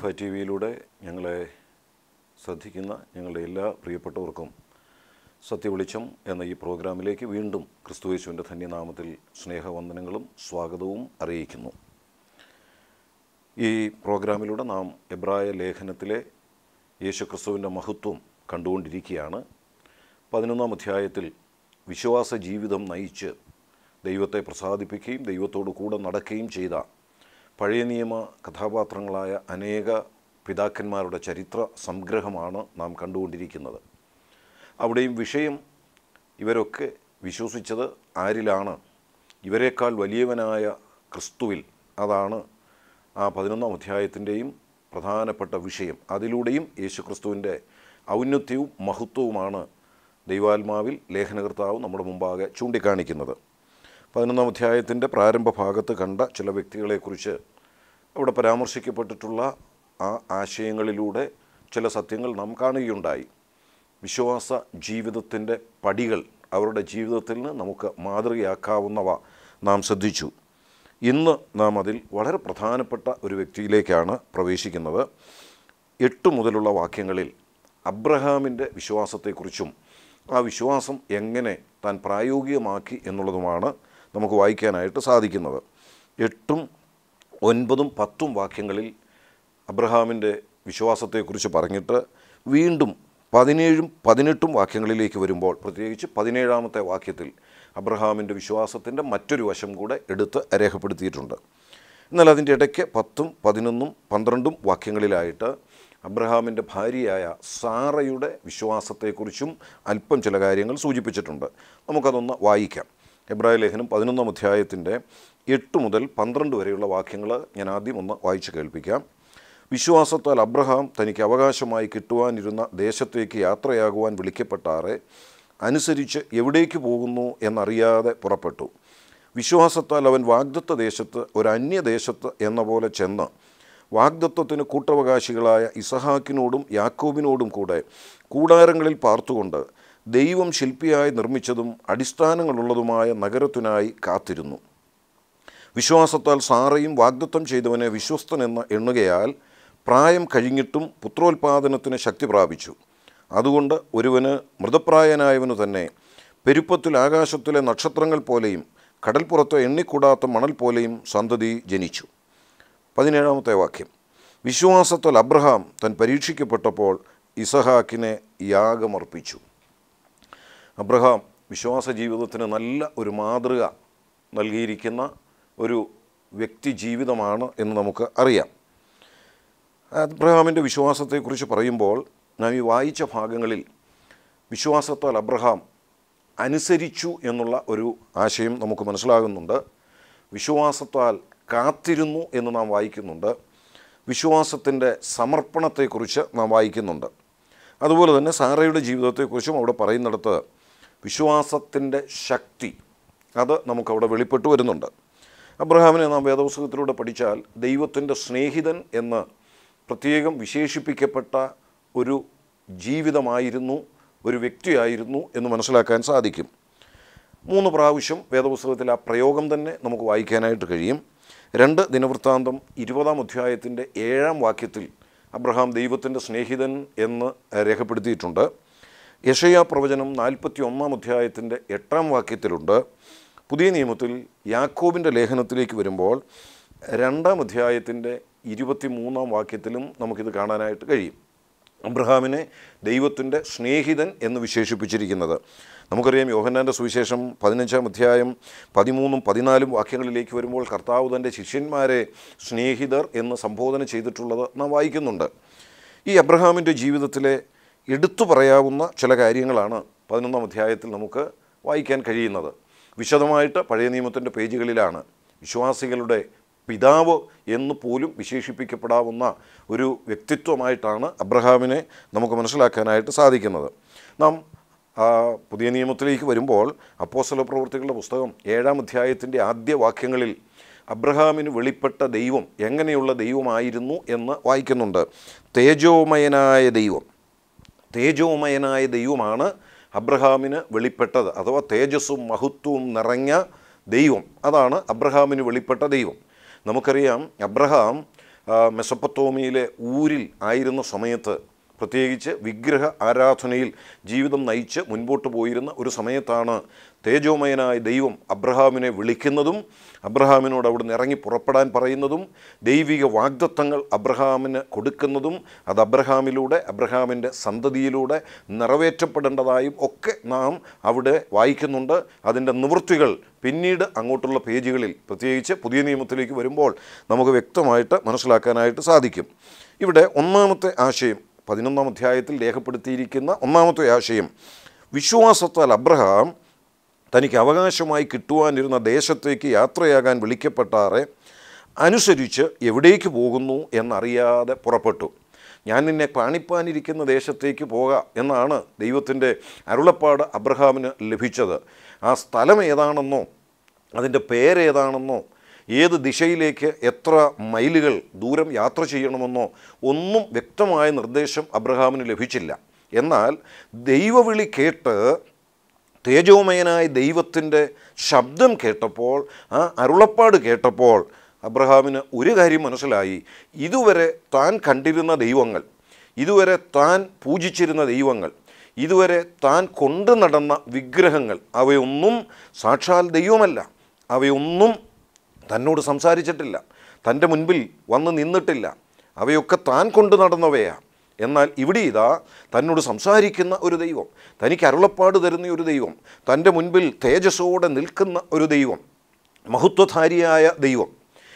alpha T വിയിലൂടെ ഞങ്ങളെ ശ്രദ്ധിക്കുന്ന ഞങ്ങളുടെ എല്ലാ പ്രിയപ്പെട്ടവർക്കും സത്യവെളിച്ചം എന്ന ഈ പ്രോഗ്രാമിലേക്ക് വീണ്ടും ക്രിസ്തുയേശുവിൻ്റെ ധന്യനാമത്തിൽ സ്നേഹവന്ദനങ്ങളും സ്വാഗതവും അറിയിക്കുന്നു ഈ പ്രോഗ്രാമിലൂടെ നാം എബ്രായ ലേഖനത്തിലെ യേശുക്രിസ്തുവിൻ്റെ മഹത്വം കണ്ടുകൊണ്ടിരിക്കുകയാണ് പതിനൊന്നാം അധ്യായത്തിൽ വിശ്വാസ ജീവിതം നയിച്ച് ദൈവത്തെ പ്രസാദിപ്പിക്കുകയും ദൈവത്തോടു കൂടെ നടക്കുകയും ചെയ്ത പഴയ നിയമ കഥാപാത്രങ്ങളായ അനേക പിതാക്കന്മാരുടെ ചരിത്ര സംഗ്രഹമാണ് നാം കണ്ടുകൊണ്ടിരിക്കുന്നത് അവിടെയും വിഷയം ഇവരൊക്കെ വിശ്വസിച്ചത് ആരിലാണ് ഇവരെക്കാൾ വലിയവനായ ക്രിസ്തുവിൽ അതാണ് ആ പതിനൊന്നാം അധ്യായത്തിൻ്റെയും പ്രധാനപ്പെട്ട വിഷയം അതിലൂടെയും യേശുക്രിസ്തുവിൻ്റെ ഔന്നത്യവും മഹത്വവുമാണ് ദൈവാത്മാവിൽ ലേഖനകർത്താവ് നമ്മുടെ മുമ്പാകെ ചൂണ്ടിക്കാണിക്കുന്നത് പതിനൊന്നാം അധ്യായത്തിൻ്റെ പ്രാരംഭ ഭാഗത്ത് കണ്ട ചില വ്യക്തികളെക്കുറിച്ച് അവിടെ പരാമർശിക്കപ്പെട്ടിട്ടുള്ള ആ ആശയങ്ങളിലൂടെ ചില സത്യങ്ങൾ നാം കാണുകയുണ്ടായി വിശ്വാസ ജീവിതത്തിൻ്റെ പടികൾ അവരുടെ ജീവിതത്തിൽ നിന്ന് നമുക്ക് മാതൃകയാക്കാവുന്നവ നാം ശ്രദ്ധിച്ചു ഇന്ന് നാം അതിൽ വളരെ പ്രധാനപ്പെട്ട ഒരു വ്യക്തിയിലേക്കാണ് പ്രവേശിക്കുന്നത് എട്ട് മുതലുള്ള വാക്യങ്ങളിൽ അബ്രഹാമിൻ്റെ വിശ്വാസത്തെക്കുറിച്ചും ആ വിശ്വാസം എങ്ങനെ താൻ പ്രായോഗികമാക്കി എന്നുള്ളതുമാണ് നമുക്ക് വായിക്കാനായിട്ട് സാധിക്കുന്നത് എട്ടും ഒൻപതും പത്തും വാക്യങ്ങളിൽ അബ്രഹാമിൻ്റെ വിശ്വാസത്തെക്കുറിച്ച് പറഞ്ഞിട്ട് വീണ്ടും പതിനേഴും പതിനെട്ടും വാക്യങ്ങളിലേക്ക് വരുമ്പോൾ പ്രത്യേകിച്ച് പതിനേഴാമത്തെ വാക്യത്തിൽ അബ്രഹാമിൻ്റെ വിശ്വാസത്തിൻ്റെ മറ്റൊരു വശം കൂടെ എടുത്ത് രേഖപ്പെടുത്തിയിട്ടുണ്ട് എന്നാൽ അതിൻ്റെ ഇടയ്ക്ക് പത്തും പതിനൊന്നും പന്ത്രണ്ടും വാക്യങ്ങളിലായിട്ട് അബ്രഹാമിൻ്റെ ഭാര്യയായ സാറയുടെ വിശ്വാസത്തെക്കുറിച്ചും അല്പം ചില കാര്യങ്ങൾ സൂചിപ്പിച്ചിട്ടുണ്ട് നമുക്കതൊന്ന് വായിക്കാം എബ്രായ ലേഖനം പതിനൊന്നാം അധ്യായത്തിൻ്റെ എട്ട് മുതൽ പന്ത്രണ്ട് വരെയുള്ള വാക്യങ്ങൾ ഞാൻ ആദ്യം ഒന്ന് വായിച്ച് കേൾപ്പിക്കാം വിശ്വാസത്താൽ അബ്രഹാം തനിക്ക് അവകാശമായി കിട്ടുവാനിരുന്ന ദേശത്തേക്ക് യാത്രയാകുവാൻ വിളിക്കപ്പെട്ടാറെ അനുസരിച്ച് എവിടേക്ക് പോകുന്നു എന്നറിയാതെ പുറപ്പെട്ടു വിശ്വാസത്താൽ അവൻ വാഗ്ദത്ത ദേശത്ത് ഒരു അന്യദേശത്ത് എന്ന പോലെ ചെന്ന് വാഗ്ദത്വത്തിന് കൂട്ടവകാശികളായ ഇസഹാക്കിനോടും യാക്കോബിനോടും കൂടെ കൂടാരങ്ങളിൽ പാർത്തുകൊണ്ട് ദൈവം ശില്പിയായി നിർമ്മിച്ചതും അടിസ്ഥാനങ്ങളുള്ളതുമായ നഗരത്തിനായി കാത്തിരുന്നു വിശ്വാസത്താൽ സാറയും വാഗ്ദത്വം ചെയ്തവനെ വിശ്വസ്തനെന്ന് എണ്ണുകയാൽ പ്രായം കഴിഞ്ഞിട്ടും പുത്രോൽപാദനത്തിന് ശക്തി പ്രാപിച്ചു അതുകൊണ്ട് ഒരുവന് മൃതപ്രായനായവനു തന്നെ പെരുപ്പത്തിൽ ആകാശത്തിലെ നക്ഷത്രങ്ങൾ പോലെയും കടൽപ്പുറത്ത് എണ്ണിക്കൂടാത്ത മണൽ പോലെയും സന്തതി ജനിച്ചു പതിനേഴാമത്തെ വാക്യം വിശ്വാസത്താൽ അബ്രഹാം താൻ പരീക്ഷിക്കപ്പെട്ടപ്പോൾ ഇസഹാക്കിനെ യാഗമർപ്പിച്ചു അബ്രഹാം വിശ്വാസ ജീവിതത്തിന് നല്ല ഒരു മാതൃക നൽകിയിരിക്കുന്ന ഒരു വ്യക്തി ജീവിതമാണ് എന്ന് നമുക്ക് അറിയാം അബ്രഹാമിൻ്റെ വിശ്വാസത്തെക്കുറിച്ച് പറയുമ്പോൾ നാം ഈ വായിച്ച ഭാഗങ്ങളിൽ വിശ്വാസത്താൽ അബ്രഹാം അനുസരിച്ചു എന്നുള്ള ഒരു ആശയം നമുക്ക് മനസ്സിലാകുന്നുണ്ട് വിശ്വാസത്താൽ കാത്തിരുന്നു എന്ന് നാം വായിക്കുന്നുണ്ട് വിശ്വാസത്തിൻ്റെ സമർപ്പണത്തെക്കുറിച്ച് നാം വായിക്കുന്നുണ്ട് അതുപോലെ തന്നെ സാറയുടെ ജീവിതത്തെക്കുറിച്ചും അവിടെ പറയുന്നിടത്ത് വിശ്വാസത്തിൻ്റെ ശക്തി അത് നമുക്കവിടെ വെളിപ്പെട്ടു വരുന്നുണ്ട് അബ്രഹാമിനെ നാം വേദപുസ്തകത്തിലൂടെ പഠിച്ചാൽ ദൈവത്തിൻ്റെ സ്നേഹിതൻ എന്ന് പ്രത്യേകം വിശേഷിപ്പിക്കപ്പെട്ട ഒരു ജീവിതമായിരുന്നു ഒരു വ്യക്തിയായിരുന്നു എന്ന് മനസ്സിലാക്കാൻ സാധിക്കും മൂന്ന് പ്രാവശ്യം വേദപുസ്തകത്തിൽ ആ പ്രയോഗം തന്നെ നമുക്ക് വായിക്കാനായിട്ട് കഴിയും രണ്ട് ദിനവൃത്താന്തം ഇരുപതാം അധ്യായത്തിൻ്റെ ഏഴാം വാക്യത്തിൽ അബ്രഹാം ദൈവത്തിൻ്റെ സ്നേഹിതൻ എന്ന് രേഖപ്പെടുത്തിയിട്ടുണ്ട് യഷയ പ്രവചനം നാൽപ്പത്തി ഒന്നാം അധ്യായത്തിൻ്റെ എട്ടാം വാക്യത്തിലുണ്ട് പുതിയ നിയമത്തിൽ യാക്കോബിൻ്റെ ലേഖനത്തിലേക്ക് വരുമ്പോൾ രണ്ടാം അധ്യായത്തിൻ്റെ ഇരുപത്തി മൂന്നാം വാക്യത്തിലും നമുക്കിത് കാണാനായിട്ട് കഴിയും അബ്രഹാമിനെ ദൈവത്തിൻ്റെ സ്നേഹിതൻ എന്ന് വിശേഷിപ്പിച്ചിരിക്കുന്നത് നമുക്കറിയാം യോഹന്നാൻ്റെ സുവിശേഷം പതിനഞ്ചാം അധ്യായം പതിമൂന്നും പതിനാലും വാക്യങ്ങളിലേക്ക് വരുമ്പോൾ കർത്താവ് തൻ്റെ ശിഷ്യന്മാരെ സ്നേഹിതർ എന്ന് സംബോധന ചെയ്തിട്ടുള്ളത് നാം വായിക്കുന്നുണ്ട് ഈ അബ്രഹാമിൻ്റെ ജീവിതത്തിലെ എടുത്തു പറയാവുന്ന ചില കാര്യങ്ങളാണ് പതിനൊന്നാം അധ്യായത്തിൽ നമുക്ക് വായിക്കാൻ കഴിയുന്നത് വിശദമായിട്ട് പഴയ നിയമത്തിൻ്റെ പേജുകളിലാണ് വിശ്വാസികളുടെ പിതാവ് എന്ന് പോലും വിശേഷിപ്പിക്കപ്പെടാവുന്ന ഒരു വ്യക്തിത്വമായിട്ടാണ് അബ്രഹാമിനെ നമുക്ക് മനസ്സിലാക്കാനായിട്ട് സാധിക്കുന്നത് നാം ആ, പുതിയ നിയമത്തിലേക്ക് വരുമ്പോൾ അപ്പോസ്തല പ്രവൃത്തികളുടെ പുസ്തകം ഏഴാം അധ്യായത്തിൻ്റെ ആദ്യ വാക്യങ്ങളിൽ അബ്രഹാമിന് വെളിപ്പെട്ട ദൈവം എങ്ങനെയുള്ള ദൈവമായിരുന്നു എന്ന് വായിക്കുന്നുണ്ട് തേജോമയനായ ദൈവം തേജോമയനായ ദൈവമാണ് അബ്രഹാമിന് വെളിപ്പെട്ടത് അഥവാ തേജസ്സും മഹത്വവും നിറഞ്ഞ ദൈവം അതാണ് അബ്രഹാമിന് വെളിപ്പെട്ട ദൈവം നമുക്കറിയാം അബ്രഹാം ആ, മെസപ്പത്തോമിയിലെ ഊരിൽ ആയിരുന്ന സമയത്ത് പ്രത്യേകിച്ച് വിഗ്രഹ ആരാധനയിൽ ജീവിതം നയിച്ച് മുൻപോട്ട് പോയിരുന്ന ഒരു സമയത്താണ് തേജോമയനായ ദൈവം അബ്രഹാമിനെ വിളിക്കുന്നതും അബ്രഹാമിനോട് അവിടുന്ന് ഇറങ്ങി പുറപ്പെടാൻ പറയുന്നതും ദൈവിക വാഗ്ദത്തങ്ങൾ അബ്രഹാമിന് കൊടുക്കുന്നതും അത് അബ്രഹാമിലൂടെ അബ്രഹാമിൻ്റെ സന്തതിയിലൂടെ നിറവേറ്റപ്പെടേണ്ടതായും ഒക്കെ നാം അവിടെ വായിക്കുന്നുണ്ട് അതിൻ്റെ നിവൃത്തികൾ പിന്നീട് അങ്ങോട്ടുള്ള പേജുകളിൽ പ്രത്യേകിച്ച് പുതിയ നിയമത്തിലേക്ക് വരുമ്പോൾ നമുക്ക് വ്യക്തമായിട്ട് മനസ്സിലാക്കാനായിട്ട് സാധിക്കും ഇവിടെ ഒന്നാമത്തെ ആശയം പതിനൊന്നാം അധ്യായത്തിൽ രേഖപ്പെടുത്തിയിരിക്കുന്ന ഒന്നാമത്തെ ആശയം വിശ്വാസത്താൽ അബ്രഹാം തനിക്ക് അവകാശമായി കിട്ടുവാനിരുന്ന ദേശത്തേക്ക് യാത്രയാകാൻ വിളിക്കപ്പെട്ടാറെ അനുസരിച്ച് എവിടേക്ക് പോകുന്നു എന്നറിയാതെ പുറപ്പെട്ടു ഞാൻ നിന്നെ കാണിപ്പാനിരിക്കുന്ന ദേശത്തേക്ക് പോക എന്നാണ് ദൈവത്തിൻ്റെ അരുളപ്പാട് അബ്രഹാമിന് ലഭിച്ചത് ആ സ്ഥലം ഏതാണെന്നോ അതിൻ്റെ പേരേതാണെന്നോ ഏത് ദിശയിലേക്ക് എത്ര മൈലുകൾ ദൂരം യാത്ര ചെയ്യണമെന്നോ ഒന്നും വ്യക്തമായ നിർദ്ദേശം അബ്രഹാമിന് ലഭിച്ചില്ല എന്നാൽ ദൈവവിളി കേട്ട് തേജോമയനായ ദൈവത്തിൻ്റെ ശബ്ദം കേട്ടപ്പോൾ ആ അരുളപ്പാട് കേട്ടപ്പോൾ അബ്രഹാമിന് ഒരു കാര്യം മനസ്സിലായി ഇതുവരെ താൻ കണ്ടിരുന്ന ദൈവങ്ങൾ ഇതുവരെ താൻ പൂജിച്ചിരുന്ന ദൈവങ്ങൾ ഇതുവരെ താൻ കൊണ്ടു നടന്ന വിഗ്രഹങ്ങൾ അവയൊന്നും സാക്ഷാൽ ദൈവമല്ല അവയൊന്നും തന്നോട് സംസാരിച്ചിട്ടില്ല തൻ്റെ മുൻപിൽ വന്ന് നിന്നിട്ടില്ല അവയൊക്കെ താൻ കൊണ്ടു നടന്നവയാണ് എന്നാൽ ഇവിടെ ഇതാ തന്നോട് സംസാരിക്കുന്ന ഒരു ദൈവം തനിക്ക് അരുളപ്പാട് തരുന്ന ഒരു ദൈവം തൻ്റെ മുൻപിൽ തേജസ്സോടെ നിൽക്കുന്ന ഒരു ദൈവം മഹത്വധാരിയായ ദൈവം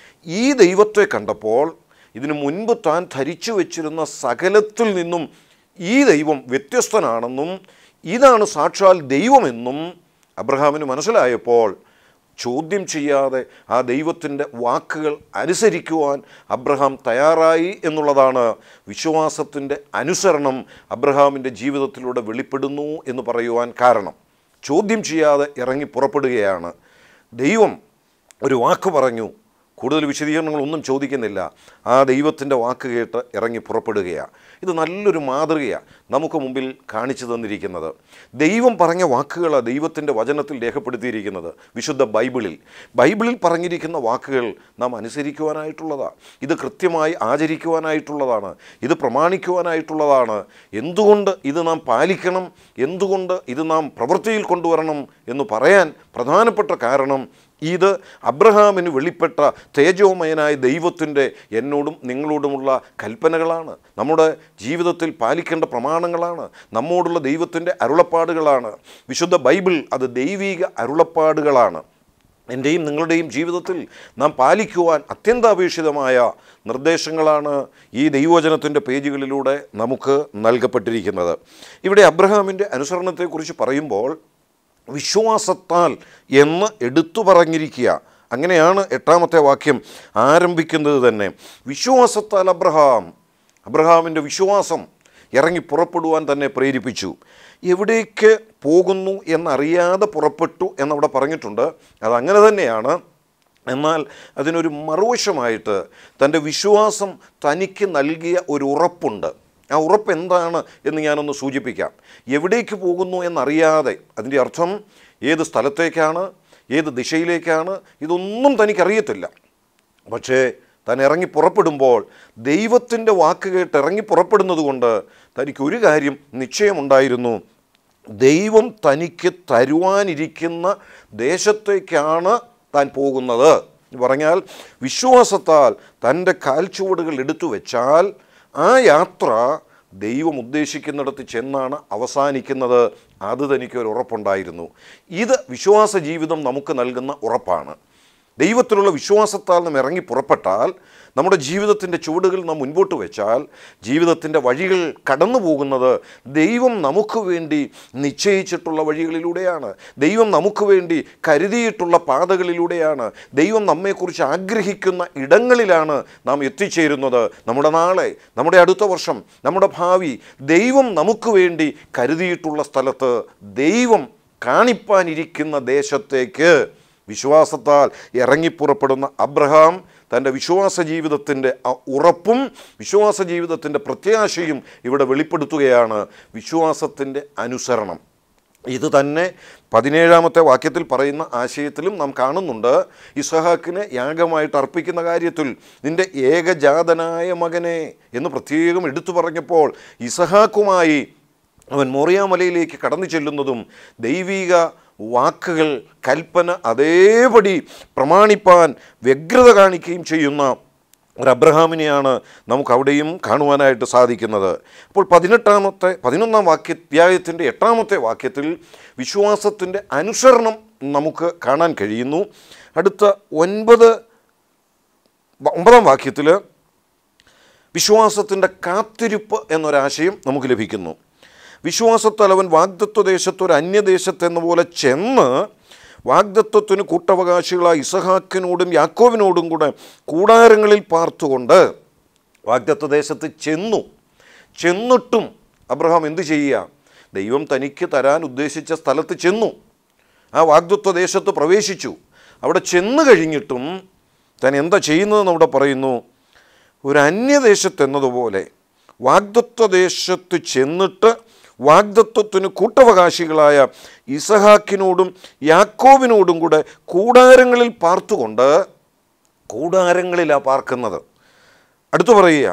ഈ ദൈവത്തെ കണ്ടപ്പോൾ ഇതിനു മുൻപ് താൻ ധരിച്ചു വച്ചിരുന്ന സകലത്തിൽ നിന്നും ഈ ദൈവം വ്യത്യസ്തനാണെന്നും ഇതാണ് സാക്ഷാൽ ദൈവമെന്നും അബ്രഹാമിന് മനസ്സിലായപ്പോൾ ചോദ്യം ചെയ്യാതെ ആ ദൈവത്തിൻ്റെ വാക്കുകൾ അനുസരിക്കുവാൻ അബ്രഹാം തയ്യാറായി എന്നുള്ളതാണ് വിശ്വാസത്തിൻ്റെ അനുസരണം അബ്രഹാമിൻ്റെ ജീവിതത്തിലൂടെ വെളിപ്പെടുന്നു എന്ന് പറയുവാൻ കാരണം ചോദ്യം ചെയ്യാതെ ഇറങ്ങി പുറപ്പെടുകയാണ് ദൈവം ഒരു വാക്ക് പറഞ്ഞു കൂടുതൽ വിശദീകരണങ്ങളൊന്നും ചോദിക്കുന്നില്ല ആ ദൈവത്തിൻ്റെ വാക്ക് കേട്ട് ഇറങ്ങി പുറപ്പെടുകയാണ് ഇത് നല്ലൊരു മാതൃകയാണ് നമുക്ക് മുമ്പിൽ കാണിച്ചു തന്നിരിക്കുന്നത് ദൈവം പറഞ്ഞ വാക്കുകളാണ് ദൈവത്തിൻ്റെ വചനത്തിൽ രേഖപ്പെടുത്തിയിരിക്കുന്നത് വിശുദ്ധ ബൈബിളിൽ ബൈബിളിൽ പറഞ്ഞിരിക്കുന്ന വാക്കുകൾ നാം അനുസരിക്കുവാനായിട്ടുള്ളതാണ് ഇത് കൃത്യമായി ആചരിക്കുവാനായിട്ടുള്ളതാണ് ഇത് പ്രമാണിക്കുവാനായിട്ടുള്ളതാണ് എന്തുകൊണ്ട് ഇത് നാം പാലിക്കണം എന്തുകൊണ്ട് ഇത് നാം പ്രവൃത്തിയിൽ കൊണ്ടുവരണം എന്ന് പറയാൻ പ്രധാനപ്പെട്ട കാരണം ഇത് അബ്രഹാമിന് വെളിപ്പെട്ട തേജോമയനായ ദൈവത്തിൻ്റെ എന്നോടും നിങ്ങളോടുമുള്ള കൽപ്പനകളാണ് നമ്മുടെ ജീവിതത്തിൽ പാലിക്കേണ്ട പ്രമാണങ്ങളാണ് നമ്മോടുള്ള ദൈവത്തിൻ്റെ അരുളപ്പാടുകളാണ് വിശുദ്ധ ബൈബിൾ അത് ദൈവിക അരുളപ്പാടുകളാണ് എൻ്റെയും നിങ്ങളുടെയും ജീവിതത്തിൽ നാം പാലിക്കുവാൻ അത്യന്താപേക്ഷിതമായ നിർദ്ദേശങ്ങളാണ് ഈ ദൈവവചനത്തിൻ്റെ പേജുകളിലൂടെ നമുക്ക് നൽകപ്പെട്ടിരിക്കുന്നത് ഇവിടെ അബ്രഹാമിൻ്റെ അനുസരണത്തെക്കുറിച്ച് പറയുമ്പോൾ വിശ്വാസത്താൽ എന്ന് എടുത്തു പറഞ്ഞിരിക്കുക അങ്ങനെയാണ് എട്ടാമത്തെ വാക്യം ആരംഭിക്കുന്നത് തന്നെ വിശ്വാസത്താൽ അബ്രഹാം അബ്രഹാമിൻ്റെ വിശ്വാസം ഇറങ്ങി പുറപ്പെടുവാൻ തന്നെ പ്രേരിപ്പിച്ചു എവിടേക്ക് പോകുന്നു എന്നറിയാതെ പുറപ്പെട്ടു എന്നവിടെ പറഞ്ഞിട്ടുണ്ട് അതങ്ങനെ തന്നെയാണ് എന്നാൽ അതിനൊരു മറുവശമായിട്ട് തൻ്റെ വിശ്വാസം തനിക്ക് നൽകിയ ഒരു ഉറപ്പുണ്ട് ആ ഉറപ്പ് എന്താണ് എന്ന് ഞാനൊന്ന് സൂചിപ്പിക്കാം എവിടേക്ക് പോകുന്നു എന്നറിയാതെ അതിൻ്റെ അർത്ഥം ഏത് സ്ഥലത്തേക്കാണ് ഏത് ദിശയിലേക്കാണ് ഇതൊന്നും തനിക്കറിയത്തില്ല പക്ഷേ താൻ ഇറങ്ങി പുറപ്പെടുമ്പോൾ ദൈവത്തിൻ്റെ വാക്ക് കേട്ട് ഇറങ്ങി പുറപ്പെടുന്നത് കൊണ്ട് തനിക്ക് ഒരു കാര്യം നിശ്ചയമുണ്ടായിരുന്നു ദൈവം തനിക്ക് തരുവാനിരിക്കുന്ന ദേശത്തേക്കാണ് താൻ പോകുന്നത് എന്ന് പറഞ്ഞാൽ വിശ്വാസത്താൽ തൻ്റെ കാൽച്ചുവടുകൾ എടുത്തു വെച്ചാൽ ആ യാത്ര ദൈവം ഉദ്ദേശിക്കുന്നിടത്ത് ചെന്നാണ് അവസാനിക്കുന്നത് അത് തനിക്കൊരു ഉറപ്പുണ്ടായിരുന്നു ഇത് വിശ്വാസ ജീവിതം നമുക്ക് നൽകുന്ന ഉറപ്പാണ് ദൈവത്തിലുള്ള വിശ്വാസത്താൽ നാം ഇറങ്ങി പുറപ്പെട്ടാൽ നമ്മുടെ ജീവിതത്തിൻ്റെ ചുവടുകൾ നാം മുൻപോട്ട് വെച്ചാൽ ജീവിതത്തിൻ്റെ വഴികൾ കടന്നു പോകുന്നത് ദൈവം നമുക്ക് വേണ്ടി നിശ്ചയിച്ചിട്ടുള്ള വഴികളിലൂടെയാണ് ദൈവം നമുക്ക് വേണ്ടി കരുതിയിട്ടുള്ള പാതകളിലൂടെയാണ് ദൈവം നമ്മെക്കുറിച്ച് ആഗ്രഹിക്കുന്ന ഇടങ്ങളിലാണ് നാം എത്തിച്ചേരുന്നത് നമ്മുടെ നാളെ നമ്മുടെ അടുത്ത വർഷം നമ്മുടെ ഭാവി ദൈവം നമുക്ക് വേണ്ടി കരുതിയിട്ടുള്ള സ്ഥലത്ത് ദൈവം കാണിപ്പാനിരിക്കുന്ന ദേശത്തേക്ക് വിശ്വാസത്താൽ ഇറങ്ങിപ്പുറപ്പെടുന്ന അബ്രഹാം തൻ്റെ വിശ്വാസ ജീവിതത്തിൻ്റെ ആ ഉറപ്പും വിശ്വാസ ജീവിതത്തിൻ്റെ പ്രത്യാശയും ഇവിടെ വെളിപ്പെടുത്തുകയാണ് വിശ്വാസത്തിൻ്റെ അനുസരണം ഇത് തന്നെ പതിനേഴാമത്തെ വാക്യത്തിൽ പറയുന്ന ആശയത്തിലും നാം കാണുന്നുണ്ട് ഇസഹാക്കിനെ യാഗമായിട്ട് അർപ്പിക്കുന്ന കാര്യത്തിൽ നിന്റെ ഏകജാതനായ മകനെ എന്ന് പ്രത്യേകം എടുത്തു പറഞ്ഞപ്പോൾ ഇസഹാക്കുമായി അവൻ മോറിയാമലയിലേക്ക് കടന്നു ചെല്ലുന്നതും ദൈവിക വാക്കുകൾ കൽപ്പന അതേപടി പ്രമാണിപ്പാൻ വ്യഗ്രത കാണിക്കുകയും ചെയ്യുന്ന ഒരു അബ്രഹാമിനെയാണ് നമുക്ക് അവിടെയും കാണുവാനായിട്ട് സാധിക്കുന്നത് അപ്പോൾ പതിനെട്ടാമത്തെ പതിനൊന്നാം വാക്യ അധ്യായത്തിൻ്റെ എട്ടാമത്തെ വാക്യത്തിൽ വിശ്വാസത്തിൻ്റെ അനുസരണം നമുക്ക് കാണാൻ കഴിയുന്നു അടുത്ത ഒൻപത് ഒമ്പതാം വാക്യത്തിൽ വിശ്വാസത്തിൻ്റെ കാത്തിരിപ്പ് എന്നൊരാശയം നമുക്ക് ലഭിക്കുന്നു വിശ്വാസത്താൽ അവൻ വാഗ്ദത്വ ദേശത്ത് ഒരു അന്യദേശത്തെന്ന പോലെ ചെന്ന് വാഗ്ദത്വത്തിന് കൂട്ടവകാശികളായ ഇസഹാക്കിനോടും യാക്കോവിനോടും കൂടെ കൂടാരങ്ങളിൽ പാർത്തുകൊണ്ട് വാഗ്ദത്വ ദേശത്ത് ചെന്നു ചെന്നിട്ടും അബ്രഹാം എന്ത് ചെയ്യുക ദൈവം തനിക്ക് തരാൻ ഉദ്ദേശിച്ച സ്ഥലത്ത് ചെന്നു ആ വാഗ്ദത്വ ദേശത്ത് പ്രവേശിച്ചു അവിടെ ചെന്ന് കഴിഞ്ഞിട്ടും താൻ എന്താ ചെയ്യുന്നതെന്ന് അവിടെ പറയുന്നു ഒരു അന്യദേശത്തെന്നതുപോലെ വാഗ്ദത്വ ദേശത്ത് ചെന്നിട്ട് വാഗ്ദത്വത്തിന് കൂട്ടവകാശികളായ ഇസഹാക്കിനോടും യാക്കോബിനോടും കൂടെ കൂടാരങ്ങളിൽ പാർത്തുകൊണ്ട് കൂടാരങ്ങളിലാണ് പാർക്കുന്നത് അടുത്തു പറയുക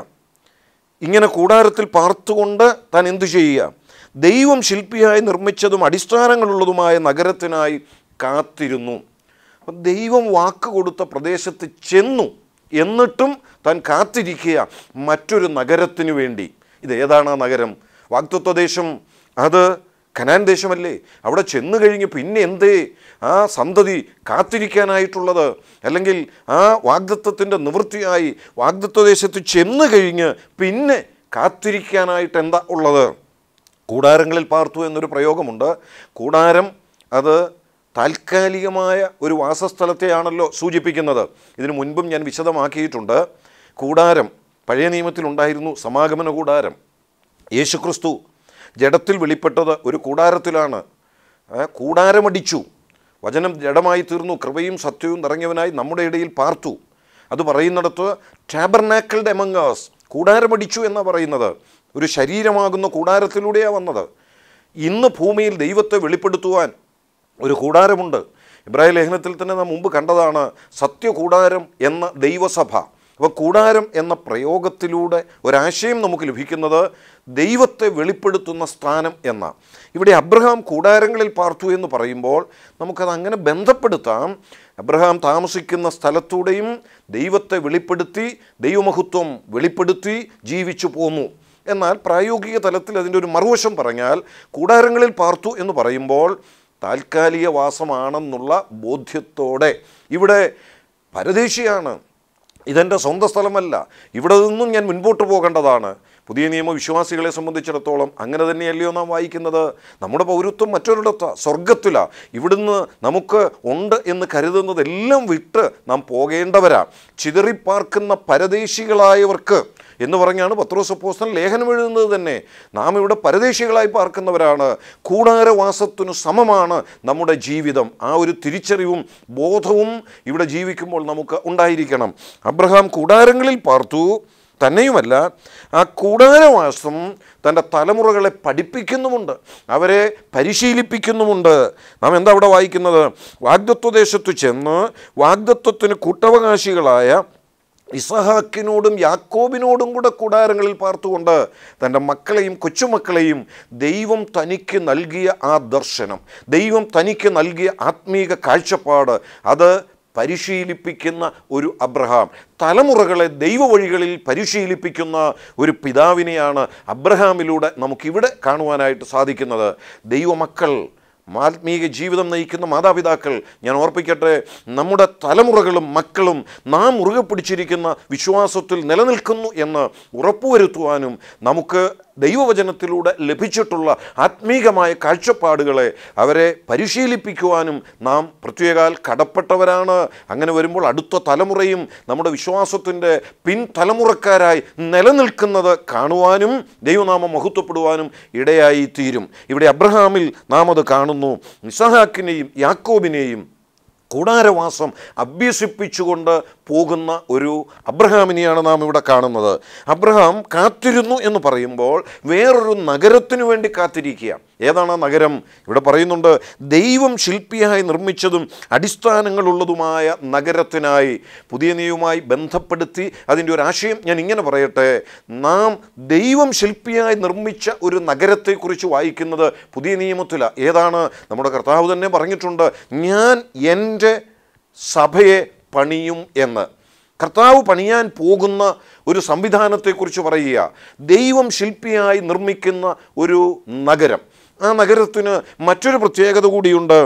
ഇങ്ങനെ കൂടാരത്തിൽ പാർത്തുകൊണ്ട് താൻ എന്തു ചെയ്യുക ദൈവം ശില്പിയായി നിർമ്മിച്ചതും അടിസ്ഥാനങ്ങളുള്ളതുമായ നഗരത്തിനായി കാത്തിരുന്നു അപ്പം ദൈവം വാക്ക് കൊടുത്ത പ്രദേശത്ത് ചെന്നു എന്നിട്ടും താൻ കാത്തിരിക്കുക മറ്റൊരു നഗരത്തിനു വേണ്ടി ഇത് ഏതാണ് ആ നഗരം വാഗ്ദത്വ ദേശം അത് കനാൻ ദേശമല്ലേ അവിടെ ചെന്നു കഴിഞ്ഞ് പിന്നെ എന്തേ ആ സന്തതി കാത്തിരിക്കാനായിട്ടുള്ളത് അല്ലെങ്കിൽ ആ വാഗ്ദത്വത്തിൻ്റെ നിവൃത്തിയായി വാഗ്ദത്വ ദേശത്ത് ചെന്നു കഴിഞ്ഞ് പിന്നെ കാത്തിരിക്കാനായിട്ട് എന്താ ഉള്ളത് കൂടാരങ്ങളിൽ പാർത്തു എന്നൊരു പ്രയോഗമുണ്ട് കൂടാരം അത് താൽക്കാലികമായ ഒരു വാസസ്ഥലത്തെയാണല്ലോ സൂചിപ്പിക്കുന്നത് ഇതിനു മുൻപും ഞാൻ വിശദമാക്കിയിട്ടുണ്ട് കൂടാരം പഴയ നിയമത്തിലുണ്ടായിരുന്നു സമാഗമന കൂടാരം യേശുക്രിസ്തു ജഡത്തിൽ വെളിപ്പെട്ടത് ഒരു കൂടാരത്തിലാണ് ആ, കൂടാരമടിച്ചു വചനം ജഡമായി തീർന്നു കൃപയും സത്യവും നിറഞ്ഞവനായി നമ്മുടെ ഇടയിൽ പാർത്തു അത് പറയുന്നിടത്ത് ടാബർനാക്കളുടെ എമംഗാസ് കൂടാരമടിച്ചു എന്നാണ് പറയുന്നത് ഒരു ശരീരമാകുന്ന കൂടാരത്തിലൂടെയാണ് വന്നത് ഇന്ന് ഭൂമിയിൽ ദൈവത്തെ വെളിപ്പെടുത്തുവാൻ ഒരു കൂടാരമുണ്ട് ഇബ്രാഹിം ലേഖനത്തിൽ തന്നെ നാം മുമ്പ് കണ്ടതാണ് സത്യകൂടാരം എന്ന ദൈവസഭ അപ്പോൾ കൂടാരം എന്ന പ്രയോഗത്തിലൂടെ ഒരാശയം നമുക്ക് ലഭിക്കുന്നത് ദൈവത്തെ വെളിപ്പെടുത്തുന്ന സ്ഥാനം എന്ന ഇവിടെ അബ്രഹാം കൂടാരങ്ങളിൽ പാർത്തു എന്ന് പറയുമ്പോൾ നമുക്കത് അങ്ങനെ ബന്ധപ്പെടുത്താം അബ്രഹാം താമസിക്കുന്ന സ്ഥലത്തൂടെയും ദൈവത്തെ വെളിപ്പെടുത്തി ദൈവമഹത്വം വെളിപ്പെടുത്തി ജീവിച്ചു പോന്നു എന്നാൽ പ്രായോഗിക തലത്തിൽ അതിൻ്റെ ഒരു മറുവശം പറഞ്ഞാൽ കൂടാരങ്ങളിൽ പാർത്തു എന്ന് പറയുമ്പോൾ താൽക്കാലിക വാസമാണെന്നുള്ള ബോധ്യത്തോടെ ഇവിടെ പരദേശിയാണ് ഇതെൻ്റെ സ്വന്തം സ്ഥലമല്ല ഇവിടെ നിന്നും ഞാൻ മുൻപോട്ട് പോകേണ്ടതാണ് പുതിയ നിയമ വിശ്വാസികളെ സംബന്ധിച്ചിടത്തോളം അങ്ങനെ തന്നെയല്ലയോ നാം വായിക്കുന്നത് നമ്മുടെ പൗരത്വം മറ്റൊരിടത്ത സ്വർഗത്തില ഇവിടുന്ന് നമുക്ക് ഉണ്ട് എന്ന് കരുതുന്നതെല്ലാം വിട്ട് നാം പോകേണ്ടവരാ ചിതറിപ്പാർക്കുന്ന പരദേശികളായവർക്ക് എന്ന് പറഞ്ഞാണ് പത്രോസ് അപ്പോസ്തലൻ ലേഖനം എഴുതുന്നത് തന്നെ നാം ഇവിടെ പരദേശികളായി പാർക്കുന്നവരാണ് കൂടാരവാസത്തിനു സമമാണ് നമ്മുടെ ജീവിതം ആ ഒരു തിരിച്ചറിവും ബോധവും ഇവിടെ ജീവിക്കുമ്പോൾ നമുക്ക് ഉണ്ടായിരിക്കണം അബ്രഹാം കൂടാരങ്ങളിൽ പാർത്തു തന്നെയുമല്ല ആ കൂടാരവാസം തൻ്റെ തലമുറകളെ പഠിപ്പിക്കുന്നുമുണ്ട് അവരെ പരിശീലിപ്പിക്കുന്നുമുണ്ട് നാം എന്താ അവിടെ വായിക്കുന്നത് വാഗ്ദത്വദേശത്തു ചെന്ന് വാഗ്ദത്വത്തിന് കൂട്ടവകാശികളായ ഇസഹാക്കിനോടും യാക്കോബിനോടും കൂടെ കൂടാരങ്ങളിൽ പാർത്തുകൊണ്ട് തൻ്റെ മക്കളെയും കൊച്ചുമക്കളെയും ദൈവം തനിക്ക് നൽകിയ ആ ദർശനം ദൈവം തനിക്ക് നൽകിയ ആത്മീക കാഴ്ചപ്പാട് അത് പരിശീലിപ്പിക്കുന്ന ഒരു അബ്രഹാം തലമുറകളെ ദൈവവഴികളിൽ പരിശീലിപ്പിക്കുന്ന ഒരു പിതാവിനെയാണ് അബ്രഹാമിലൂടെ നമുക്കിവിടെ കാണുവാനായിട്ട് സാധിക്കുന്നത് ദൈവമക്കൾ ആത്മീക ജീവിതം നയിക്കുന്ന മാതാപിതാക്കൾ ഞാൻ ഓർപ്പിക്കട്ടെ നമ്മുടെ തലമുറകളും മക്കളും നാം മുറുകെ പിടിച്ചിരിക്കുന്ന വിശ്വാസത്തിൽ നിലനിൽക്കുന്നു എന്ന് ഉറപ്പുവരുത്തുവാനും നമുക്ക് ദൈവവചനത്തിലൂടെ ലഭിച്ചിട്ടുള്ള ആത്മീകമായ കാഴ്ചപ്പാടുകളെ അവരെ പരിശീലിപ്പിക്കുവാനും നാം പ്രത്യേകാൽ കടപ്പെട്ടവരാണ് അങ്ങനെ വരുമ്പോൾ അടുത്ത തലമുറയും നമ്മുടെ വിശ്വാസത്തിൻ്റെ പിൻതലമുറക്കാരായി നിലനിൽക്കുന്നത് കാണുവാനും ദൈവനാമം മഹത്വപ്പെടുവാനും ഇടയായി തീരും ഇവിടെ അബ്രഹാമിൽ നാം അത് കാണുന്നു ഇസഹാക്കിനെയും യാക്കോബിനെയും കൂടാരവാസം അഭ്യസിപ്പിച്ചുകൊണ്ട് പോകുന്ന ഒരു അബ്രഹാമിനെയാണ് നാം ഇവിടെ കാണുന്നത് അബ്രഹാം കാത്തിരുന്നു എന്ന് പറയുമ്പോൾ വേറൊരു നഗരത്തിനു വേണ്ടി കാത്തിരിക്കുക ഏതാണ് ആ നഗരം ഇവിടെ പറയുന്നുണ്ട് ദൈവം ശില്പിയായി നിർമ്മിച്ചതും അടിസ്ഥാനങ്ങളുള്ളതുമായ നഗരത്തിനായി പുതിയ നിയമവുമായി ബന്ധപ്പെടുത്തി അതിൻ്റെ ഒരു ആശയം ഞാൻ ഇങ്ങനെ പറയട്ടെ നാം ദൈവം ശില്പിയായി നിർമ്മിച്ച ഒരു നഗരത്തെക്കുറിച്ച് വായിക്കുന്നത് പുതിയ നിയമത്തിലാണ് ഏതാണ് നമ്മുടെ കർത്താവ് തന്നെ പറഞ്ഞിട്ടുണ്ട് ഞാൻ എൻ്റെ സഭയെ പണിയും എന്ന് കർത്താവ് പണിയാൻ പോകുന്ന ഒരു സംവിധാനത്തെക്കുറിച്ച് പറയുക ദൈവം ശില്പിയായി നിർമ്മിക്കുന്ന ഒരു നഗരം ആ നഗരത്തിന് മറ്റൊരു പ്രത്യേകത കൂടിയുണ്ട്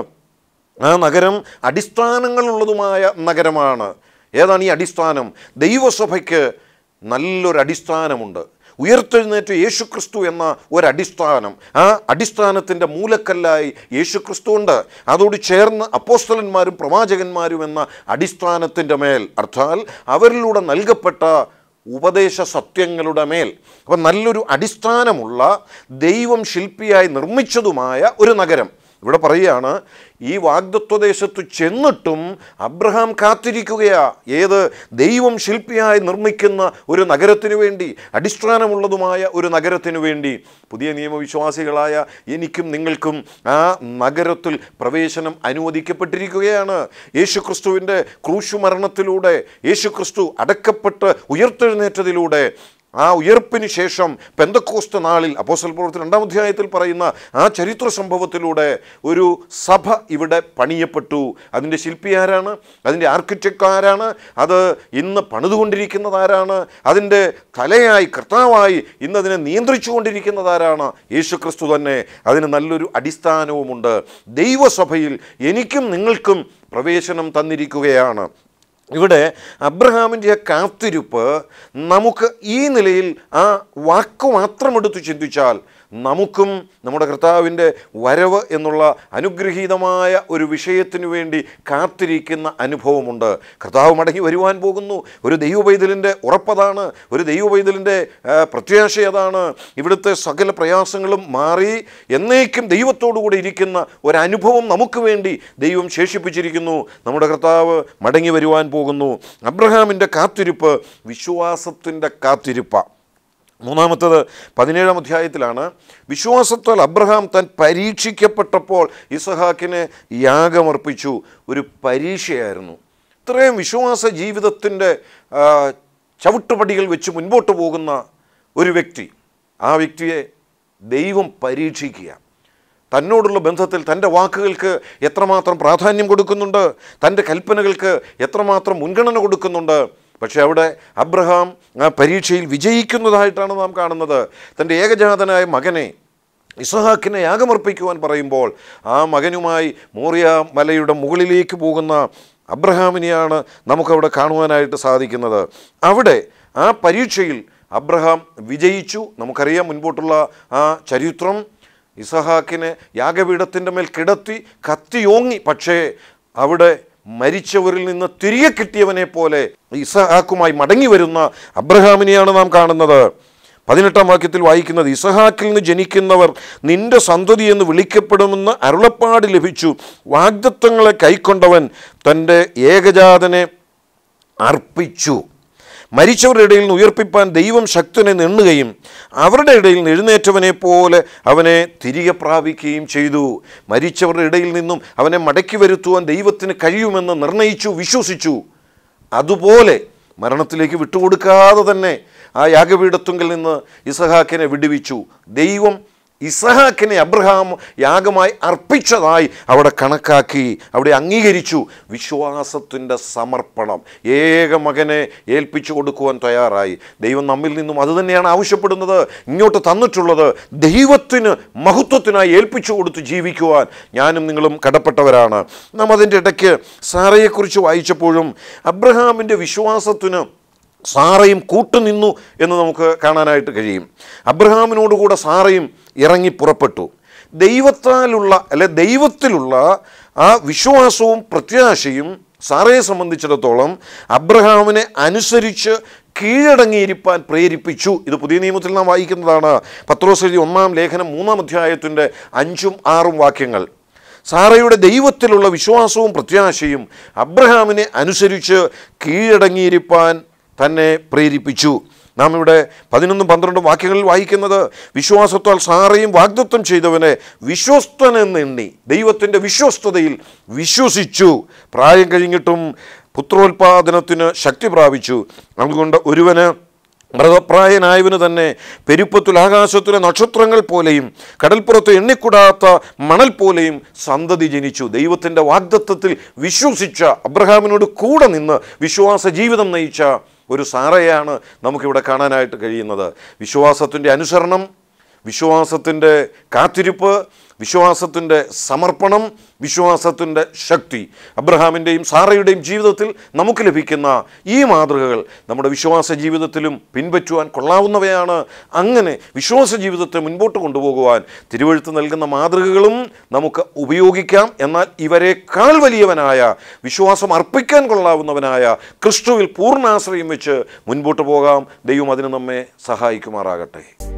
ആ നഗരം അടിസ്ഥാനങ്ങളുള്ളതുമായ നഗരമാണ് ഏതാണ് ഈ അടിസ്ഥാനം ദൈവസഭയ്ക്ക് നല്ലൊരു അടിസ്ഥാനമുണ്ട് ഉയർത്തെഴുന്നേറ്റ യേശുക്രിസ്തു എന്ന ഒരടിസ്ഥാനം ആ അടിസ്ഥാനത്തിൻ്റെ മൂലക്കല്ലായി യേശുക്രിസ്തു ഉണ്ട് അതോട് ചേർന്ന് അപ്പോസ്തലന്മാരും പ്രവാചകന്മാരും എന്ന അടിസ്ഥാനത്തിൻ്റെ മേൽ അർത്ഥാൽ അവരിലൂടെ നൽകപ്പെട്ട ഉപദേശ സത്യങ്ങളുടെ മേൽ അപ്പം നല്ലൊരു അടിസ്ഥാനമുള്ള ദൈവം ശില്പിയായി നിർമ്മിച്ചതുമായ ഒരു നഗരം ഇവിടെ പറയുകയാണ് ഈ വാഗ്ദത്വദേശത്ത് ചെന്നിട്ടും അബ്രഹാം കാത്തിരിക്കുകയാ ഏത് ദൈവം ശില്പിയായി നിർമ്മിക്കുന്ന ഒരു നഗരത്തിനു വേണ്ടി അടിസ്ഥാനമുള്ളതുമായ ഒരു നഗരത്തിനു വേണ്ടി പുതിയ നിയമവിശ്വാസികളായ എനിക്കും നിങ്ങൾക്കും ആ നഗരത്തിൽ പ്രവേശനം അനുവദിക്കപ്പെട്ടിരിക്കുകയാണ് യേശുക്രിസ്തുവിൻ്റെ ക്രൂശു മരണത്തിലൂടെ യേശുക്രിസ്തു അടക്കപ്പെട്ട് ഉയർത്തെഴുന്നേറ്റതിലൂടെ ആ ഉയർപ്പിന് ശേഷം പെന്തക്കോസ്ത നാളിൽ അപ്പോസ്റ്റൽ പ്രവർത്തി രണ്ടാം അധ്യായത്തിൽ പറയുന്ന ആ ചരിത്ര സംഭവത്തിലൂടെ ഒരു സഭ ഇവിടെ പണിയപ്പെട്ടു അതിൻ്റെ ശില്പി ആരാണ് അതിൻ്റെ ആർക്കിടെക്ട് ആരാണ് അത് ഇന്ന് പണിതുകൊണ്ടിരിക്കുന്നത് ആരാണ് അതിൻ്റെ തലയായി കർത്താവായി ഇന്ന് അതിനെ നിയന്ത്രിച്ചു കൊണ്ടിരിക്കുന്നത് ആരാണ് യേശു ക്രിസ്തു തന്നെ അതിന് നല്ലൊരു അടിസ്ഥാനവുമുണ്ട് ദൈവസഭയിൽ എനിക്കും നിങ്ങൾക്കും പ്രവേശനം തന്നിരിക്കുകയാണ് ഇവിടെ അബ്രഹാമിൻ്റെ ആ കാത്തിരിപ്പ് നമുക്ക് ഈ നിലയിൽ ആ വാക്ക് മാത്രം എടുത്ത് ചിന്തിച്ചാൽ നമുക്കും നമ്മുടെ കർത്താവിൻ്റെ വരവ് എന്നുള്ള അനുഗ്രഹീതമായ ഒരു വിഷയത്തിനു വേണ്ടി കാത്തിരിക്കുന്ന അനുഭവമുണ്ട് കർത്താവ് മടങ്ങി വരുവാൻ പോകുന്നു ഒരു ദൈവപൈതലിൻ്റെ ഉറപ്പതാണ് ഒരു ദൈവപൈതലിൻ്റെ ആ, പ്രത്യാശ അതാണ് ഇവിടുത്തെ സകല പ്രയാസങ്ങളും മാറി എന്നേക്കും ദൈവത്തോടു കൂടെ ഇരിക്കുന്ന ഒരനുഭവം നമുക്ക് വേണ്ടി ദൈവം ശേഷിപ്പിച്ചിരിക്കുന്നു നമ്മുടെ കർത്താവ് മടങ്ങി വരുവാൻ പോകുന്നു അബ്രഹാമിൻ്റെ കാത്തിരിപ്പ് വിശ്വാസത്തിൻ്റെ കാത്തിരിപ്പാണ് മൂന്നാമത്തത് പതിനേഴാം അധ്യായത്തിലാണ് വിശ്വാസത്താൽ അബ്രഹാം താൻ പരീക്ഷിക്കപ്പെട്ടപ്പോൾ ഇസഹാക്കിനെ യാഗമർപ്പിച്ചു ഒരു പരീക്ഷയായിരുന്നു ഇത്രയും വിശ്വാസ ജീവിതത്തിൻ്റെ ആ, ചവിട്ടുപടികൾ വെച്ച് മുൻപോട്ട് പോകുന്ന ഒരു വ്യക്തി ആ വ്യക്തിയെ ദൈവം പരീക്ഷിക്കുക തന്നോടുള്ള ബന്ധത്തിൽ തൻ്റെ വാക്കുകൾക്ക് എത്രമാത്രം പ്രാധാന്യം കൊടുക്കുന്നുണ്ട് തൻ്റെ കൽപ്പനകൾക്ക് എത്രമാത്രം മുൻഗണന കൊടുക്കുന്നുണ്ട് പക്ഷേ അവിടെ അബ്രഹാം ആ പരീക്ഷയിൽ വിജയിക്കുന്നതായിട്ടാണ് നാം കാണുന്നത് തൻ്റെ ഏകജാതനായ മകനെ ഇസഹാക്കിനെ യാഗമർപ്പിക്കുവാൻ പറയുമ്പോൾ ആ മകനുമായി മോറിയ മലയുടെ മുകളിലേക്ക് പോകുന്ന അബ്രഹാമിനെയാണ് നമുക്കവിടെ കാണുവാനായിട്ട് സാധിക്കുന്നത് അവിടെ ആ പരീക്ഷയിൽ അബ്രഹാം വിജയിച്ചു നമുക്കറിയാം മുൻപോട്ടുള്ള ആ ചരിത്രം ഇസഹാക്കിനെ യാഗപീഠത്തിൻ്റെ മേൽ കിടത്തി കത്തിയോങ്ങി പക്ഷേ അവിടെ മരിച്ചവരിൽ നിന്ന് തിരികെ കിട്ടിയവനെ പോലെ ഇസഹാക്കുമായി മടങ്ങി വരുന്ന അബ്രഹാമിനെയാണ് നാം കാണുന്നത് പതിനെട്ടാം വാക്യത്തിൽ വായിക്കുന്നത് ഇസഹാക്കിൽ നിന്ന് ജനിക്കുന്നവർ നിന്റെ സന്തതി എന്ന് വിളിക്കപ്പെടുമെന്ന് അരുളപ്പാട് ലഭിച്ചു വാഗ്ദത്വങ്ങളെ കൈക്കൊണ്ടവൻ തൻ്റെ ഏകജാതനെ അർപ്പിച്ചു മരിച്ചവരുടെ ഇടയിൽ നിന്ന് ഉയർപ്പിപ്പാൻ ദൈവം ശക്തനെ നിണ്ണുകയും അവരുടെ ഇടയിൽ നിന്ന് എഴുന്നേറ്റവനെ പോലെ അവനെ തിരികെ പ്രാപിക്കുകയും ചെയ്തു മരിച്ചവരുടെ ഇടയിൽ നിന്നും അവനെ മടക്കി വരുത്തുവാൻ ദൈവത്തിന് കഴിയുമെന്ന് നിർണയിച്ചു വിശ്വസിച്ചു അതുപോലെ മരണത്തിലേക്ക് വിട്ടുകൊടുക്കാതെ തന്നെ ആ യാഗപീഠത്തുങ്കിൽ നിന്ന് ഇസഹാക്കിനെ വിടുവിച്ചു ദൈവം ഇസഹാക്കിനെ അബ്രഹാം യാഗമായി അർപ്പിച്ചതായി അവിടെ കണക്കാക്കി അവിടെ അംഗീകരിച്ചു വിശ്വാസത്തിൻ്റെ സമർപ്പണം ഏക മകനെ ഏൽപ്പിച്ചു കൊടുക്കുവാൻ തയ്യാറായി ദൈവം നമ്മിൽ നിന്നും അതുതന്നെയാണ് ആവശ്യപ്പെടുന്നത് ഇങ്ങോട്ട് തന്നിട്ടുള്ളത് ദൈവത്തിന് മഹത്വത്തിനായി ഏൽപ്പിച്ചു കൊടുത്ത് ജീവിക്കുവാൻ ഞാനും നിങ്ങളും കടപ്പെട്ടവരാണ് നാം അതിൻ്റെ ഇടയ്ക്ക് സാറയെക്കുറിച്ച് വായിച്ചപ്പോഴും അബ്രഹാമിൻ്റെ വിശ്വാസത്തിന് സാറയും കൂട്ടുനിന്നു എന്ന് നമുക്ക് കാണാനായിട്ട് കഴിയും അബ്രഹാമിനോടുകൂടെ സാറയും ഇറങ്ങി പുറപ്പെട്ടു ദൈവത്താലുള്ള അല്ലെ ദൈവത്തിലുള്ള ആ വിശ്വാസവും പ്രത്യാശയും സാറയെ സംബന്ധിച്ചിടത്തോളം അബ്രഹാമിനെ അനുസരിച്ച് കീഴടങ്ങിയിരിക്കാൻ പ്രേരിപ്പിച്ചു ഇത് പുതിയ നിയമത്തിൽ നാം വായിക്കുന്നതാണ് പത്രോസ് എഴുതിയ ഒന്നാം ലേഖനം മൂന്നാം അധ്യായത്തിൻ്റെ അഞ്ചും ആറും വാക്യങ്ങൾ സാറയുടെ ദൈവത്തിലുള്ള വിശ്വാസവും പ്രത്യാശയും അബ്രഹാമിനെ അനുസരിച്ച് കീഴടങ്ങിയിരിക്കാൻ തന്നെ പ്രേരിപ്പിച്ചു നാം ഇവിടെ പതിനൊന്നും പന്ത്രണ്ടും വാക്യങ്ങളിൽ വായിക്കുന്നത് വിശ്വാസത്താൽ സാറയും വാഗ്ദത്വം ചെയ്തവനെ വിശ്വസ്തനെന്നെണ്ണി ദൈവത്തിൻ്റെ വിശ്വസ്തതയിൽ വിശ്വസിച്ചു പ്രായം കഴിഞ്ഞിട്ടും പുത്രോത്പാദനത്തിന് ശക്തി പ്രാപിച്ചു അതുകൊണ്ട് ഒരുവന് മൃതപ്രായനായവന് തന്നെ പെരുപ്പത്തിൽ ആകാശത്തിലെ നക്ഷത്രങ്ങൾ പോലെയും കടൽപ്പുറത്ത് എണ്ണിക്കൂടാത്ത മണൽ പോലെയും സന്തതി ജനിച്ചു ദൈവത്തിൻ്റെ വാഗ്ദത്വത്തിൽ വിശ്വസിച്ച അബ്രഹാമിനോട് കൂടെ നിന്ന് വിശ്വാസ ജീവിതം നയിച്ച ഒരു സാറയാണ് നമുക്കിവിടെ കാണാനായിട്ട് കഴിയുന്നത് വിശ്വാസത്തിൻ്റെ അനുസരണം വിശ്വാസത്തിൻ്റെ കാത്തിരിപ്പ് വിശ്വാസത്തിൻ്റെ സമർപ്പണം വിശ്വാസത്തിൻ്റെ ശക്തി അബ്രഹാമിൻ്റെയും സാറയുടെയും ജീവിതത്തിൽ നമുക്ക് ലഭിക്കുന്ന ഈ മാതൃകകൾ നമ്മുടെ വിശ്വാസ ജീവിതത്തിലും പിൻപറ്റുവാൻ കൊള്ളാവുന്നവയാണ് അങ്ങനെ വിശ്വാസ ജീവിതത്തെ മുൻപോട്ട് കൊണ്ടുപോകുവാൻ തിരുവഴുത്ത് നൽകുന്ന മാതൃകകളും നമുക്ക് ഉപയോഗിക്കാം എന്നാൽ ഇവരെക്കാൾ വലിയവനായ വിശ്വാസം അർപ്പിക്കാൻ കൊള്ളാവുന്നവനായ ക്രിസ്തുവിൽ പൂർണ്ണാശ്രയം വെച്ച് മുൻപോട്ട് പോകാം ദൈവം അതിന് നമ്മെ സഹായിക്കുമാറാകട്ടെ